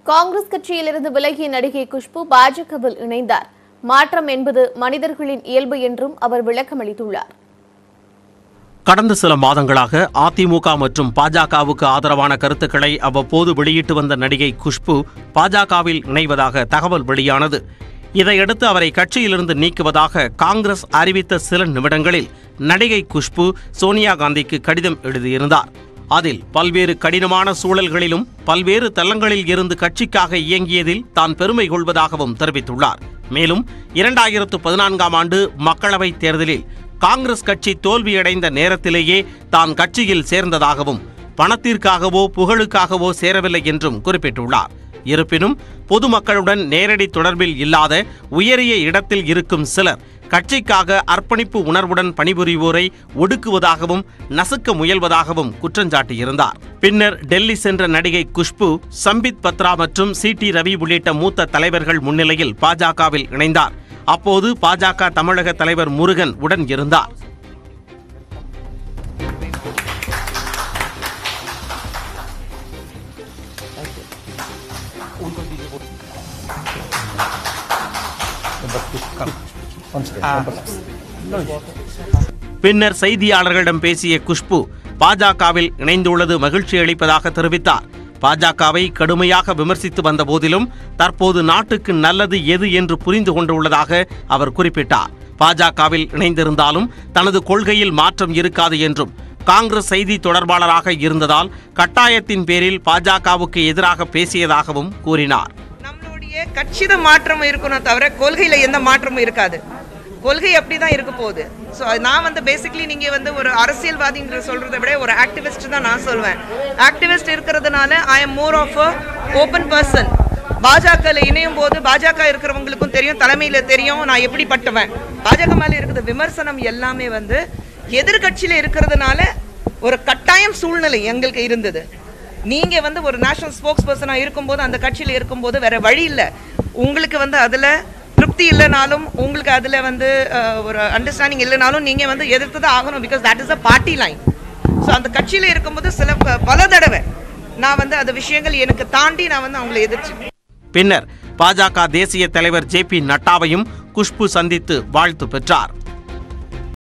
காங்கிரஸ் கட்சியிலிருந்து விலகிய நடிகை குஷ்பு பாஜகவில் இணைந்தார் மாற்றம் என்பது மனிதர்களின் இயல்பு என்றும் அவர் விளக்கமளித்துள்ளார் கடந்த சில மாதங்களாக அதிமுக மற்றும் பாஜகவுக்கு ஆதரவான கருத்துக்களை அவ்வப்போது வெளியிட்டு வந்த நடிகை குஷ்பு பாஜகவில் இணைவதாக தகவல் வெளியானது இதையடுத்து அவரை கட்சியிலிருந்து நீக்குவதாக காங்கிரஸ் அறிவித்த சில நிமிடங்களில் நடிகை குஷ்பு சோனியா காந்திக்கு கடிதம் எழுதியிருந்தார் அதில் பல்வேறு கடினமான சூழல்களிலும் பல்வேறு தளங்களில் இருந்து கட்சிக்காக இயங்கியதில் தான் பெருமை கொள்வதாகவும் தெரிவித்துள்ளார் மேலும் இரண்டாயிரத்து பதினான்காம் ஆண்டு மக்களவைத் தேர்தலில் காங்கிரஸ் கட்சி தோல்வியடைந்த நேரத்திலேயே தான் கட்சியில் சேர்ந்ததாகவும் பணத்திற்காகவோ புகழுக்காகவோ சேரவில்லை என்றும் குறிப்பிட்டுள்ளார் இருப்பினும் பொதுமக்களுடன் நேரடி தொடர்பில் இல்லாத உயரிய இடத்தில் இருக்கும் சிலர் கட்சிக்காக அர்ப்பணிப்பு உணர்வுடன் பணிபுரிவோரை ஒடுக்குவதாகவும் நசுக்க முயல்வதாகவும் குற்றஞ்சாட்டியிருந்தார் பின்னர் டெல்லி சென்ற நடிகை குஷ்பு சம்பித் பத்ரா மற்றும் சி டி ரவி உள்ளிட்ட மூத்த தலைவர்கள் முன்னிலையில் பாஜகவில் இணைந்தார் அப்போது பாஜக தமிழக தலைவர் முருகன் உடன் இருந்தார் பின்னர் செய்தியாளர்களிடம் பேசிய குஷ்பு பாஜகவில் இணைந்துள்ளது மகிழ்ச்சி அளிப்பதாக தெரிவித்தார் பாஜகவை கடுமையாக விமர்சித்து வந்த போதிலும் தற்போது நாட்டுக்கு நல்லது எது என்று புரிந்து கொண்டுள்ளதாக அவர் குறிப்பிட்டார் பாஜகவில் இணைந்திருந்தாலும் தனது கொள்கையில் மாற்றம் இருக்காது என்றும் காங்கிரஸ் செய்தி தொடர்பாளராக இருந்ததால் கட்டாயத்தின் பேரில் பாஜகவுக்கு எதிராக பேசியதாகவும் கூறினார் நம்மளுடைய கட்சித மாற்றம் இருக்கணும் தவிர கொள்கையில எந்த மாற்றமும் இருக்காது கொள்கை அப்படி தான் இருக்க போகுது ஸோ நான் வந்து பேசிக்கலி நீங்கள் வந்து ஒரு அரசியல்வாதிங்கிற சொல்கிறத விட ஒரு ஆக்டிவிஸ்ட் தான் நான் சொல்வேன் ஆக்டிவிஸ்ட் இருக்கிறதுனால I am more of a open person பாஜகவில் இணையும் போது பாஜக இருக்கிறவங்களுக்கும் தெரியும் தலைமையில் தெரியும் நான் எப்படிப்பட்டவன் பாஜக மேலே இருக்கிற விமர்சனம் எல்லாமே வந்து எதிர்கட்சியில் இருக்கிறதுனால ஒரு கட்டாயம் சூழ்நிலை எங்களுக்கு இருந்தது நீங்க வந்து ஒரு நேஷனல் ஸ்போக்ஸ் பர்சனாக இருக்கும்போது அந்த கட்சியில் இருக்கும்போது வேற வழி இல்லை உங்களுக்கு வந்து அதில் திருப்தி இல்லைனாலும் உங்களுக்கு அதில் வந்து அஹ், ஒரு அண்டர்ஸ்டாண்டிங் இல்லைனாலும் நீங்கள் வந்து எதிர்த்து தான் ஆகணும் because that is a party line so அந்த கட்சியில் இருக்கும்போது சில ப- பல தடவை நான் வந்து அந்த விஷயங்கள் எனக்கு தாண்டி நான் வந்து அவங்களை எதிர்த்து பின்னர் பாஜக தேசிய தலைவர் ஜே பி நட்டாவையும் குஷ்பு சந்தித்து வாழ்த்து பெற்றார்